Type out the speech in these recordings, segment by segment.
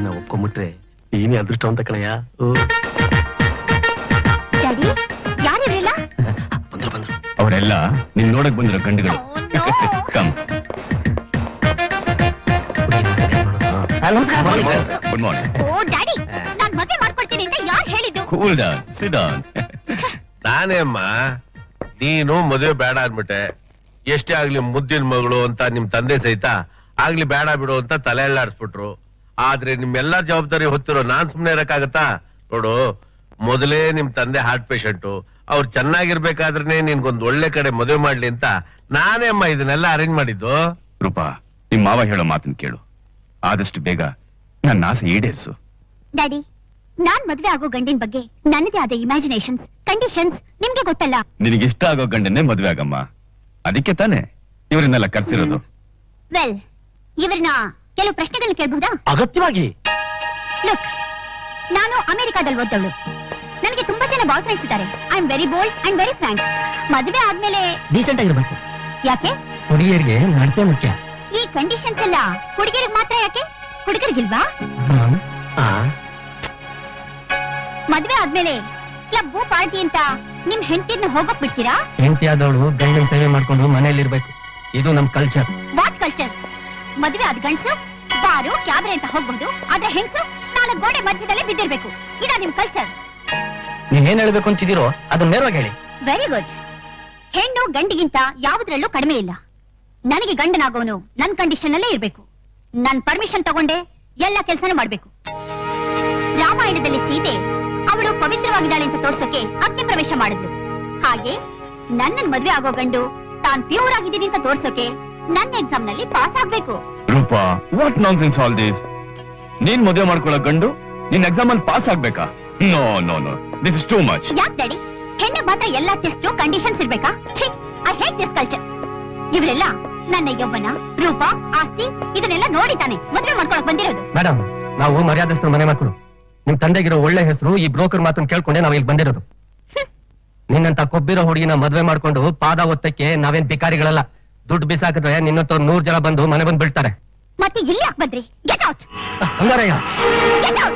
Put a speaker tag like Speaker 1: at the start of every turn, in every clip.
Speaker 1: ನಿನ್ನ ಒಪ್ಕೊಂಬಿಟ್ರೆ ನೀನೇ ಅದೃಷ್ಟ ಅಂತ ಕಣಯ್ಯ ಓ,
Speaker 2: ಡ್ಯಾಡಿ ಯಾರಿವ್ರೆಲ್ಲ
Speaker 1: ಬಂದ್ರು ಬಂದ್ರು
Speaker 3: ಅವರೆಲ್ಲ ನಿನ್ ನೋಡಕ್ ಬಂದಿರೋ ಗಂಡುಗಳು come good morning
Speaker 2: oh daddy ನಾನ್ ಮದ್ವೆ ಮಾಡ್ಕೊಳ್ತೀನಿ ಅಂತ ಯಾರು ಹೇಳಿದ್ದು
Speaker 3: ಕೂಲ್ ಡೌನ್ ಸಿಟ್ ಡೌನ್
Speaker 4: ನಾನೇ ಅಮ್ಮ ನೀನು ಮದುವೆ ಬೇಡ ಅನ್ಬಿಟ್ಟೆ ಎಷ್ಟೇ ಆಗ್ಲಿ ಮುದ್ದಿನ ಮಗಳು ಅಂತ ನಿಮ್ ತಂದೆ ಸಹಿತ ಆಗ್ಲಿ ಬೇಡ ಬಿಡು ಅಂತ ತಲೆ ಎಲ್ಲಾಡ್ಸ್ಬಿಟ್ರು ಆದ್ರೆ ನಿಮ್ಮೆಲ್ಲಾ ಜವಾಬ್ದಾರಿ ಹೊತ್ತಿರೋ ನಾನ್ ಸುಮ್ನೆ ಇರಕ್ಕಾಗತ್ತಾ ನೋಡು ಮೊದಲೇ ನಿಮ್ ತಂದೆ ಹಾರ್ಟ್ ಪೇಷಂಟು ಅವ್ರು ಚೆನ್ನಾಗಿರ್ಬೇಕಾದ್ರೆ ನಿನ್ಗೊಂದ್ ಒಳ್ಳೆ ಕಡೆ ಮದುವೆ ಮಾಡ್ಲಿ ಅಂತ ನಾನೇ ಅಮ್ಮ ಇದನ್ನೆಲ್ಲ ಅರೇಂಜ್ ಮಾಡಿದ್ದು
Speaker 3: ರೂಪಾ ನಿಮ್ ಮಾವ ಹೇಳೋ ಮಾತನ್ನ ಕೇಳು ಆದಷ್ಟು ಬೇಗ ನನ್ನ ಆಸೆ ಈಡೇರಿಸು
Speaker 2: ಡ್ಯಾಡಿ ನಾನ್ ಮದ್ವೆ ಆಗೋ ಗಂಡಿನ ಬಗ್ಗೆ ನನ್ನದೇ ಆದ ಇಮ್ಯಾಜಿನೇಷನ್ಸ್ ಕಂಡೀಷನ್ಸ್ ನಿಮ್ಗೆ ಗೊತ್ತಲ್ಲ
Speaker 3: ನಿನಗಿಷ್ಟ ಆಗೋ ಗಂಡನ್ನೇ ಮದ್ವೆ ಆಗಮ್ಮ ಅದಕ್ಕೆ ತಾನೇ ಇವರನ್ನೆಲ್ಲ ಕರ್ಸಿರೋದು
Speaker 2: ವೆಲ್ ಇವ್ರನ್ನ ಕೆಲವು ಪ್ರಶ್ನೆಗಳನ್ನ ಕೇಳ್ಬಹುದಾ
Speaker 1: ಅಗತ್ಯವಾಗಿ
Speaker 2: ಲುಕ್ ನಾನು ಅಮೆರಿಕಾದಲ್ಲಿ ಓದ್ದವಳು ನನಗೆ ತುಂಬಾ ಜನ ಬಾಯ್ ಫ್ರೆಂಡ್ಸ್ ಇದ್ದಾರೆ I am very bold and very frank ಮದುವೆ ಆದ್ಮೇಲೆ
Speaker 1: ಡೀಸೆಂಟ್ ಆಗಿರ್ಬೇಕು
Speaker 2: ಯಾಕೆ
Speaker 1: ಹುಡುಗಿಯರಿಗೆ ನಡತೆ ಮುಖ್ಯ
Speaker 2: ಈ ಕಂಡೀಷನ್ಸ್ ಎಲ್ಲ ಹುಡುಗಿರಿಗೆ ಮಾತ್ರ ಯಾಕೆ ಹುಡುಗರಿಗಿಲ್ವಾ
Speaker 1: ಆ,
Speaker 2: ಮದ್ವೆ ಆದ್ಮೇಲೆ ಕ್ಲಬ್ ಪಾರ್ಟಿ ಅಂತ ನಿಮ್ ಹೆಂಡತಿನ ಹೋಗಕ್ ಬಿಡ್ತೀರಾ
Speaker 1: ಹೆಂಡತಿ ಆದವಳು ಗಂಡನ್ ಸೇವೆ ಮಾಡ್ಕೊಂಡು ಮನೆಯಲ್ಲಿ ಇರ್ಬೇಕು ಇದು ನಮ್ ಕಲ್ಚರ್
Speaker 2: ವಾಟ್ ಕಲ್ಚರ್ ಮದ್ವೆ ಆದ ಗಂಡ್ಸು ಬಾರು ಕ್ಯಾಬ್ರೆ ಅಂತ ಹೋಗ್ಬಹುದು ಆದ್ರೆ ಹೆಂಗ್ಸು ನಾಲ್ಕು ಗೋಡೆ ಮಧ್ಯದಲ್ಲೇ ಬಿದ್ದಿರ್ಬೇಕು ಇದ ನಿಮ್ ಕಲ್ಚರ್
Speaker 1: ನೀವೇನ್ ಹೇಳ್ಬೇಕು ಅಂತಿದ್ದೀರೋ ಅದನ್ನ ನೇರವಾಗಿ ಹೇಳಿ
Speaker 2: ವೆರಿ ಗುಡ್ ಹೆಣ್ಣು ಗಂಡಿಗಿಂತ ಯಾವುದ್ರಲ್ಲೂ ಕಡಿಮೆ ಇಲ್ಲ ನನಗೆ ಗಂಡನಾಗೋನು ನನ್ ಕಂಡೀಷನ್ ಅಲ್ಲೇ ಇರ್ಬೇಕು ನನ್ ಪರ್ಮಿಷನ್ ತಗೊಂಡೆ ಎಲ್ಲ ಕೆಲಸನೂ ಮಾಡ್ಬೇಕು ರಾಮಾಯಣದಲ್ಲಿ ಸೀತೆ ಅವಳು ಪವಿತ್ರವಾಗಿದ್ದಾಳೆ ಅಂತ ತೋರ್ಸೋಕೆ ಅಗ್ನಿ ಪ್ರವೇಶ ಮಾಡಿದ್ಲು ಹಾಗೆ ನನ್ನ ಮದ್ವೆ ಆಗೋ ಗಂಡು ತಾನ್ ಪ್ಯೂರ್ ಆಗಿದ್ದೀನಿ ಅಂತ ತೋರ್ಸೋಕೆ ನನ್ನ ಎಕ್ಸಾಮ್ ನಲ್ಲಿ ಪಾಸ್ ಆಗ್ಬೇಕು
Speaker 3: Roopa what nonsense all this ನೀನ್ ಮದುವೆ ಮಾಡ್ಕೊಳ್ಳೋ ಗಂಡು ನಿನ್ ಎಕ್ಸಾಮ್ ಅಲ್ಲಿ ಪಾಸ್ ಆಗ್ಬೇಕಾ no no no this is too much
Speaker 2: ಯಾಕ್ ಡ್ಯಾಡಿ ಹೆಣ್ಣ ಮಾತ್ರ ಎಲ್ಲಾ ಟೆಸ್ಟ್ ಕಂಡೀಷನ್ಸ್ ಇರ್ಬೇಕಾ ಛೀ ಐ ಹೇಟ್ ದಿಸ್ ಕಲ್ಚರ್ ಇವರೆಲ್ಲ ನನ್ನ ಯೌವನ ರೂಪ ಆಸ್ತಿ ಇದನ್ನೆಲ್ಲ ನೋಡಿ ತಾನೆ ಮದ್ವೆ ಮಾಡ್ಕೊಳಕ್ ಬಂದಿರೋದು
Speaker 1: ಮೇಡಮ್ ನಾವು ಮರ್ಯಾದಸ್ಥರು ಮನೆ ಮಕ್ಕಳು ನಿಮ್ ತಂದೆಗಿರೋ ಒಳ್ಳೆ ಹೆಸರು ಈ ಬ್ರೋಕರ್ ಮಾತನ್ನ ಕೇಳ್ಕೊಂಡೆ ನಾವ್ ಇಲ್ಲಿ ಬಂದಿರೋದು ನಿನ್ನಂತ ಕೊಬ್ಬಿರೋ ಹುಡುಗಿನ ಮದ್ವೆ ಮಾಡ್ಕೊಂಡು ಪಾದ ಒತ್ತಕ್ಕೆ ನಾವೇನ್ ಭಿಕಾರಿಗಳಲ್ಲ ದುಡ್ಡು ಬಿಸಾಕಿದ್ರೆ ನಿನ್ನಂತ ನೂರ್ ಜನ ಬಂದು ಮನೆ ಬಂದು ಬೀಳ್ತಾರೆ
Speaker 2: ಮತ್ತೆ ಇಲ್ಲಿ ಯಾಕೆ ಬಂದ್ರಿ ಗೆಟ್ ಔಟ್
Speaker 1: ಹಂಗಾರಯ್ಯ
Speaker 2: ಗೆಟ್ ಔಟ್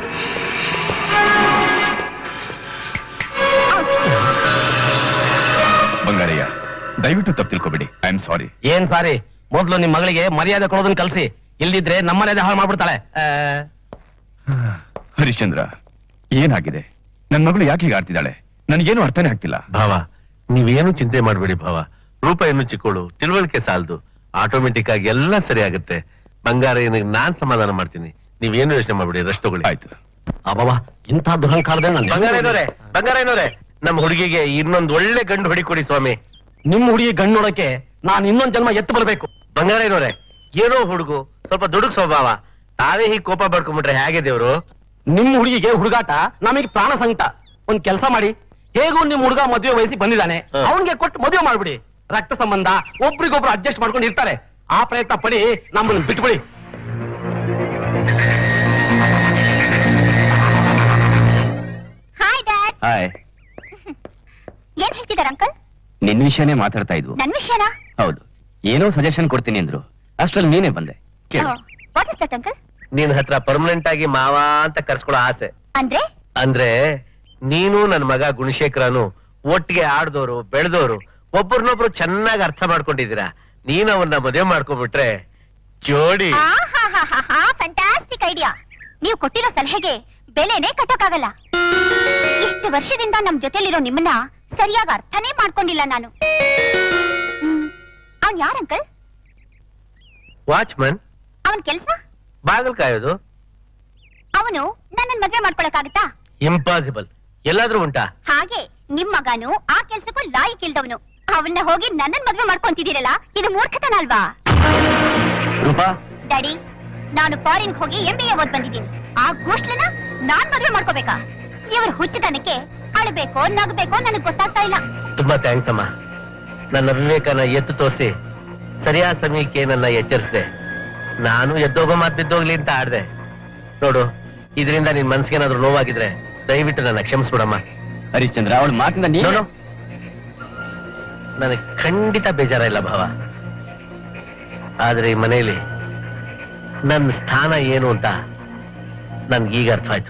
Speaker 3: ಬಂಗಾರಯ್ಯ ದಯವಿಟ್ಟು ತಪ್ಪು ತಿಳ್ಕೊಬೇಡಿ ಐ ಆಮ್ ಸಾರಿ
Speaker 1: ಏನ್ ಸಾರಿ ಮೊದ್ಲು ನಿಮ್ ಮಗಳಿಗೆ ಮರ್ಯಾದೆ ಕೊಡೋದನ್ನ ಕಲ್ಸಿ ಇಲ್ದಿದ್ರೆ ನಮ್ಮ ಮರ್ಯಾದೆ ಹಾಳು ಮಾಡ್ಬಿಡ್ತಾಳೆ ಆ,
Speaker 3: ಹರಿಶ್ಚಂದ್ರ ಏನಾಗಿದೆ ನನ್ ಮಗಳು ಯಾಕೆ ಹೀಗೆ ಆಡ್ತಿದ್ದಾಳೆ ನನಗೇನು ಅರ್ಥನೇ ಆಗ್ತಿಲ್ಲ
Speaker 4: ಭಾವ ನೀವೇನು ಚಿಂತೆ ಮಾಡಬೇಡಿ ಭಾವ ರೂಪ ಏನು ಚಿಕ್ಕೋಳು ತಿಳುವಳಿಕೆ ಸಾಲದು ಆಟೋಮೆಟಿಕ್ ಆಗಿ ಎಲ್ಲ ಸರಿ ಆಗುತ್ತೆ ಬಂಗಾರ ಏನಿಗೆ ನಾನ್ ಸಮಾಧಾನ ಮಾಡ್ತೀನಿ ನೀವೇನು ಯೋಚನೆ ಮಾಡ್ಬೇಡಿ ರೆಸ್ಟ್ ತಗೊಳ್ಳಿ
Speaker 3: ಆಯ್ತು
Speaker 1: ಅಬ್ಬವ್ವ ಇಂಥ ದುರಹಂಕಾರದೇ ನನ್
Speaker 4: ಬಂಗಾರ ಏನೋರೆ ಬಂಗಾರ ಏನೋರೆ ನಮ್ಮ ಹುಡುಗಿಗೆ ಇನ್ನೊಂದ್ ಒಳ್ಳೆ ಗಂಡು ಹೊಡಿ ಕೊಡಿ ಸ್ವಾಮಿ
Speaker 1: ನಿಮ್ ಹುಡುಗಿ ಗಂಡು ನೋಡಕ್ಕೆ ನಾನ್ ಇನ್ನೊಂದ್ ಜನ್ಮ ಎತ್ತು ಬರ್ಬೇಕು
Speaker 4: ಬಂಗಾರ ಏನೋರೆ ಏನೋ ಹುಡುಗು ಸ್ವಲ್ಪ ದುಡುಕ್ ಸ್ವಭಾವ ತಾವೇ ಹೀಗೆ ಕೋಪ ಪಡ್ಕೊಂಡ್ಬಿಟ್ರೆ ಹೇಗೆ ದೇವ್ರು
Speaker 1: ನಿಮ್ ಹುಡುಗಿಗೆ ಹುಡುಗಾಟ ನಮಗೆ ಪ್ರಾಣ ಸಂಕಟ ಒಂದ್ ಕೆಲಸ ಮಾಡಿ ಹೇಗೂ ನಿಮ್ ಹುಡುಗ ಮದುವೆ ವಯಸ್ಸಿಗೆ ಬಂದಿದ್ದಾನೆ
Speaker 4: ಹ.
Speaker 1: ಅವನ್ಗೆ ಕೊಟ್ಟು ಮದುವೆ ಮಾಡ್ಬಿಡಿ ರಕ್ತ ಸಂಬಂಧ ಒಬ್ರಿಗೊಬ್ರು ಅಡ್ಜಸ್ಟ್ ಮಾಡ್ಕೊಂಡು ಇರ್ತಾರೆ ಆ ಪ್ರಯತ್ನ ಪಡಿ ನಮ್ಮನ್ನ ಬಿಟ್ಬಿಡಿ
Speaker 2: ಹಾಯ್ ಡ್ಯಾಡ್
Speaker 3: ಹಾಯ್
Speaker 2: ಏನ್ ಹೇಳ್ತಿದಾರ ಅಂಕಲ್
Speaker 3: ನಿನ್ ವಿಷಯನೇ ಮಾತಾಡ್ತಾ ಇದ್ವು
Speaker 2: ನನ್ ವಿಷಯನಾ
Speaker 3: ಹೌದು ಏನೋ ಸಜೆಷನ್ ಕೊಡ್ತೀನಿ ಅಂದ್ರು ಅಷ್ಟ್ರಲ್ಲಿ ನೀನೇ ಬಂದೆ ಕೇಳು
Speaker 2: ವಾಟ್ ಇಸ್ ದಟ್ ಅಂಕಲ್
Speaker 4: ನಿನ್ ಹತ್ರ ಪರ್ಮನೆಂಟ್ ಆಗಿ ಮಾವ ಅಂತ ಕರ್ಸ್ಕೊಳ್ಳೋ ಆಸೆ
Speaker 2: ಅಂದ್ರೆ
Speaker 4: ಅಂದ್ರೆ ನೀನು ನನ್ ಮಗ ಗುಣಶೇಖರನು ಒಟ್ಟಿಗೆ ಆಡ್ದೋರು ಬೆಳೆದೋರು ಒಬ್ಬರನ್ನೊಬ್ರು ಚೆನ್ನಾಗಿ ಅರ್ಥ ಮಾಡ್ಕೊಂಡಿದ್ದೀರಾ ನೀನ್ ಅವನ್ನ ಮದುವೆ ಮಾಡ್ಕೊಂಡ್ಬಿಟ್ರೆ ಜೋಡಿ
Speaker 2: ಫ್ಯಾಂಟಾಸ್ಟಿಕ್ ಐಡಿಯಾ ನೀವು ಕೊಟ್ಟಿರೋ ಸಲಹೆಗೆ ಬೆಲೆನೇ ಕಟ್ಟೋಕ್ಕಾಗಲ್ಲ ಇಷ್ಟು ವರ್ಷದಿಂದ ನಮ್ ಜೊತೆಲಿರೋ ನಿಮ್ಮನ್ನ ಸರಿಯಾಗಿ ಅರ್ಥನೇ ಮಾಡ್ಕೊಂಡಿಲ್ಲ ನಾನು ಅವನ್ ಯಾರ ಅಂಕಲ್
Speaker 4: ವಾಚ್ಮನ್
Speaker 2: ಅವನ್ ಕೆಲ್ಸ
Speaker 4: ಬಾಗಲ್ ಕಾಯೋದು
Speaker 2: ಅವನು ನನ್ನನ್ ಮದ್ವೆ ಮಾಡ್ಕೊಳಕ್ಕಾಗತ್ತಾ
Speaker 4: ಇಂಪಾಸಿಬಲ್ ಎಲ್ಲಾದ್ರೂ ಉಂಟಾ
Speaker 2: ಹಾಗೆ ನಿಮ್ ಮಗನು ಆ ಕೆಲ್ಸಕ್ಕೂ ಲಾಯಕ್ ಇಲ್ದವನು ಅವನ್ನ ಹೋಗಿ ನನ್ನನ್ ಮದ್ವೆ ಮಾಡ್ಕೊಂತಿದ್ದೀರಲ್ಲ ಇದು ಮೂರ್ಖತನ ಅಲ್ವಾ
Speaker 1: ರೂಪಾ
Speaker 2: ಡ್ಯಾಡಿ ನಾನು ಫಾರಿನ್ ಹೋಗಿ ಎಂ ಬಿ ಎ ಓದ್ ಬಂದಿದ್ದೀನಿ ಆ ಗೋಷ್ಠನ ನಾನ್ ಮದ್ವೆ ಮಾಡ್ಕೋಬೇಕಾ ಇವ್ರ ಹುಚ್ಚುತನಕ್ಕೆ ಅಳ್ಬೇಕೋ ನಗ್ಬೇಕೋ ನನಗ್ ಗೊತ್ತಾಗ್ತಾ ಇಲ್ಲ
Speaker 4: ತುಂಬಾ ಥ್ಯಾಂಕ್ಸ್ ಅಮ್ಮ ನನ್ನ ವಿವೇಕನ ಎತ್ತು ತೋರಿಸಿ ಸರಿಯಾದ ಸಮಯಕ್ಕೆ ನನ್ನ ಎಚ್ಚರಿಸಿದೆ ನಾನು ಎದ್ದೋಗೋ ಮಾತು ಬಿದ್ದೋಗ್ಲಿ ಅಂತ ಆಡ್ದೆ ನೋಡು ಇದರಿಂದ ನಿನ್ ಮನ್ಸಿಗೇನಾದ್ರೂ ನೋವಾಗಿದ್ರೆ ದಯವಿಟ್ಟು ನನ್ನ ಕ್ಷಮಿಸ್ಬಿಡಮ್ಮ
Speaker 3: ಹರಿಶ್ಚಂದ್ರ ಅವಳ ಮಾತಿಂದ ನೀನು
Speaker 4: ನೋಡು ನನಗೆ ಖಂಡಿತ ಬೇಜಾರ ಇಲ್ಲ ಭಾವ ಆದ್ರೆ ಈ ಮನೆಯಲ್ಲಿ ನನ್ನ ಸ್ಥಾನ ಏನು ಅಂತ
Speaker 1: ನನ್ಗೀಗ ಅರ್ಥ ಆಯ್ತು